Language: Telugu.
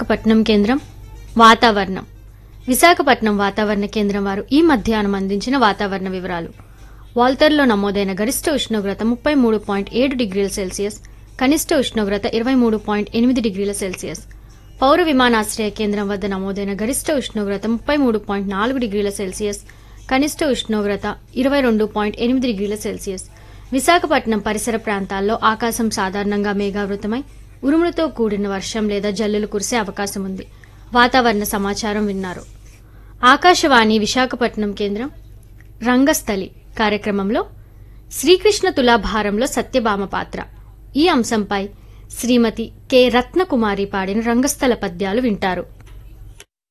విశాఖపట్నం కేంద్రం వాతావరణం విశాఖపట్నం వాతావరణ కేంద్రం వారు ఈ మధ్యాహ్నం అందించిన వాతావరణ వివరాలు వాల్తర్లో నమోదైన గరిష్ట ఉష్ణోగ్రత ముప్పై మూడు పాయింట్ ఏడు డిగ్రీల సెల్సియస్ కనిష్ట ఉష్ణోగ్రత ఇరవై మూడు పాయింట్ ఎనిమిది డిగ్రీల సెల్సియస్ పౌర విమానాశ్రయ కేంద్రం వద్ద నమోదైన గరిష్ట ఉష్ణోగ్రత ముప్పై మూడు పాయింట్ నాలుగు డిగ్రీల సెల్సియస్ కనిష్ట ఉష్ణోగ్రత ఇరవై రెండు పాయింట్ ఎనిమిది డిగ్రీల సెల్సియస్ విశాఖపట్నం పరిసర ప్రాంతాల్లో ఆకాశం సాధారణంగా మేఘావృతమై ఉరుములతో కూడిన వర్షం లేదా జల్లులు కురిసే అవకాశం ఉంది వాతావరణ సమాచారం విన్నారు ఆకాశవాణి విశాఖపట్నం కేంద్రం రంగస్థలి కార్యక్రమంలో శ్రీకృష్ణ తులాభారంలో సత్యభామ పాత్ర ఈ అంశంపై శ్రీమతి కె రత్నకుమారి పాడిన రంగస్థల పద్యాలు వింటారు